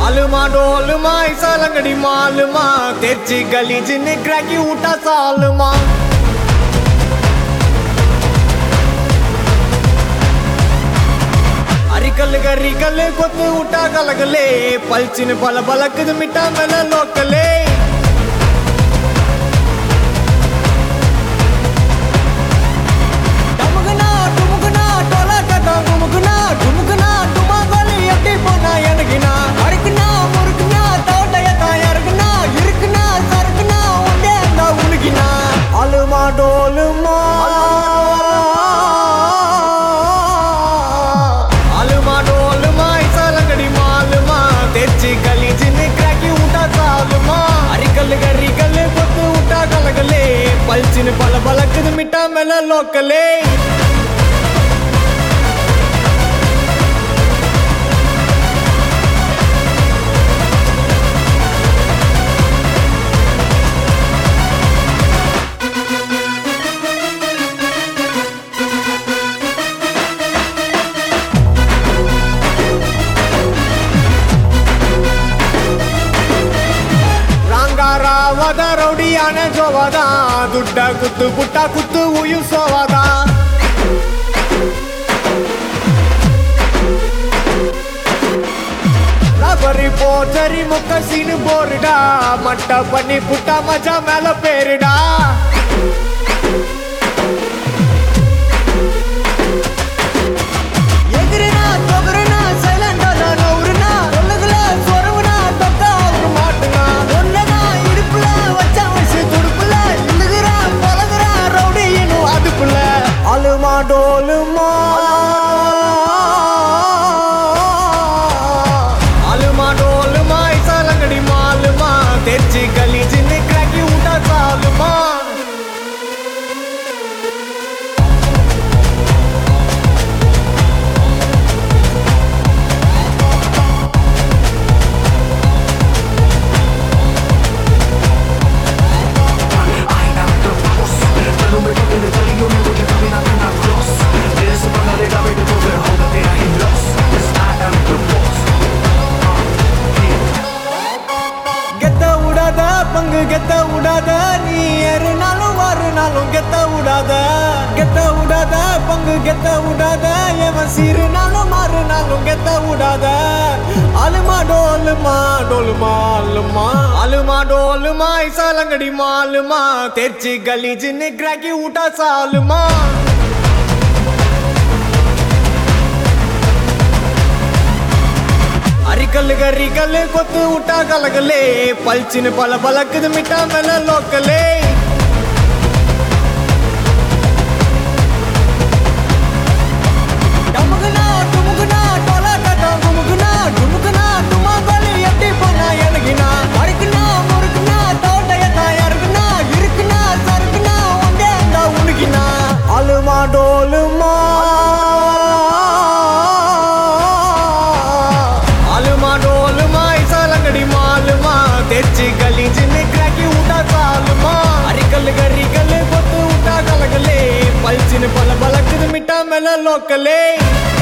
आलमा डोलमा ऐसा लंगड़ी मालमा तेची गली जिन क्रैकी उठा सालमा అరికల్ గరికల్ కొత్త ఉటా కలగలే పల్చిన బల బలకదు మిఠా మెల లోకలే டமுகுனா, டுமுகுனா, டொலாட்டடா, குமுகுனா, டுமுகுனா, டுமாங்கோலி எட்டி போனா எனக்குனா? அறுக்குனா, முறுக்குனா, தோட்டையத்தா இறக்குனா, இருக்குனா, சறுக்குனா, உண்டே அந்த உனக்கினா. அலுமா டோலுமா आलमा डोलमा ऐसा लंगड़ी मालमा तेची गली जिन क्रैकी उठा सालमा अरिकल गरिकल కొత్త ఉటా కలగలే పల్చిన బల బలకదు మిఠా మెల లోకలే ರಂಗಾರಾವದ ರೌಡಿಯಾನೆ ಜೋವದ ದುಡ್ಡ ಕುತ್ತು ಪುಟ್ಟ ಕುತ್ತು ಉಯಿಸೋವದ ரபரி போச்சரி முக்க சீனு போருடா மட்ட பண்ணி புட்டா மஜா மேல பேருடா எதிரினா தொகுருனா சைலண்டா நவுருனா சொல்லுகள சொரவுனா தொக்கா ஒரு மாட்டுனா ஒன்னதா இடுப்புல வச்சா வச்சு துடுப்புல இழுகுறா பழகுறா ரவுடி இன்னும் அதுக்குள்ள அலுமா டோலுமா அலுமா டோலுமா ஐசா லங்கடி மாலுமா தெச்சி கலி ஜின்னு கிராக்கி உண்டா சாலுமா கெத்த விடாத பங்கு கெத்த விடாத நீ ஏறுனாலும் வாருனாலும் கெத்த விடாத கெத்த விடாத பங்கு கெத்த விடாத எவன் சீருனாலும் மாறுனாலும் கெத்த விடாத அலுமா டோலுமா டோலுமா அலுமா அலுமா டோலுமா ஐசாலங்கடி மாலுமா தெர்ச்சி கலி ஜின்னு கிராக்கி ஊட்டா சாலுமா అరికల్ గరికల్ కొత్త ఉట్టా కలగలే పల్చిన పల బలకదు మిఠా మెల లోకలే டமுகுனா, டுமுகுனா, டொலாட்டடா, குமுகுனா, டுமுகுனா, டுமாங்கோலி எட்டி போனா எனக்குனா? அறுக்குனா, முறுக்குனா, தோட்டையத்தா இறக்குனா, இருக்குனா, சறுக்குனா, உண்டே அந்த உனக்கினா? அலுமா டோலுமா ஆலுமா டோலுமா ஐசா லங்கடி மாலுமா தெச்சி கலி ஜின்னு கிராக்கி உண்டா சாலுமா அரிக்கல் கரிக்கல் கொத்து உட்டா கலகலே பல்ச்சின்னு பல பலக்குது மிட்டா மேல லோக்கலே